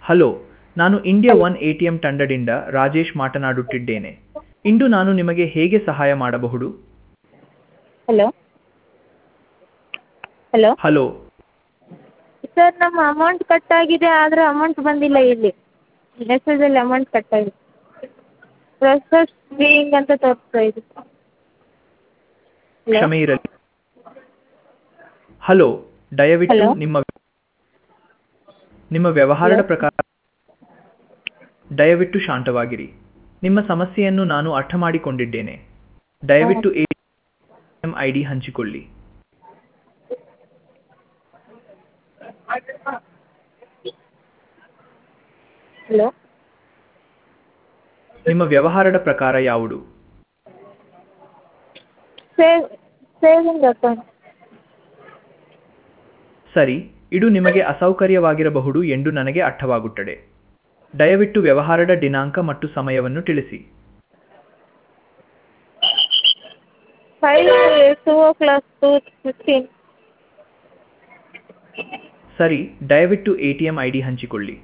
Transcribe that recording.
Hello ನಾನು India one A T M ತಂಡದಿಂದ ರಾಜೇಶ್ ಮಾತನಾಡುತ್ತಿದ್ದೇನೆ ಇಂದು ನಾನು ನಿಮಗೆ ಹೇಗೆ ಸಹಾಯ ಮಾಡಬಹುದು ಹಲೋ ಹಲೋ ಹಲೋ ಸರ್ ನಮ್ಮ ಅಮೌಂಟ್ ಕಟ್ ಆಗಿದೆ ಆದರೆ ಅಮೌಂಟ್ ಬಂದಿಲ್ಲ ಇಲ್ಲಿ ಮೆಸೇಜಲ್ಲಿ ಅಮೌಂಟ್ ಕಟ್ ಆಗಿದೆ ಪ್ರೊಸೆಸ್ ಬೀಯಿಂಗ್ ಅಂತ ತೋರಿಸ್ತಾ ಇದೆ ಹಲೋ ಕ್ಷಮೆ ಇರಲಿ ಹಲೋ ದಯವಿಟ್ಟು ಹಲೋ. ನಿಮ್ಮ ನಿಮ್ಮ ವ್ಯವಹಾರದ ಹಲೋ. ಪ್ರಕಾರ ದಯವಿಟ್ಟು ಶಾಂತವಾಗಿರಿ ನಿಮ್ಮ ಸಮಸ್ಯೆಯನ್ನು ನಾನು ಅರ್ಥ ಮಾಡಿಕೊಂಡಿದ್ದೇನೆ ದಯವಿಟ್ಟು ಎ ಎಂ ಐ ಡಿ ಹಂಚಿಕೊಳ್ಳಿ ಹಲೋ ನಿಮ್ಮ ವ್ಯವಹಾರದ ಪ್ರಕಾರ ಯಾವುದು ಸೇವ್ ಸೇವಿಂಗ್ ಅಕೌಂಟ್ ಸರಿ ಇದು ನಿಮಗೆ ಅಸೌಕರ್ಯವಾಗಿರಬಹುದು ಎಂದು ನನಗೆ ಅರ್ಥವಾಗುತ್ತದೆ ದಯವಿಟ್ಟು ವ್ಯವಹಾರದ ದಿನಾಂಕ ಮತ್ತು ಸಮಯವನ್ನು ತಿಳಿಸಿ five two o'clock to fifteen ಸರಿ ದಯವಿಟ್ಟು A T M I D ಹಂಚಿಕೊಳ್ಳಿ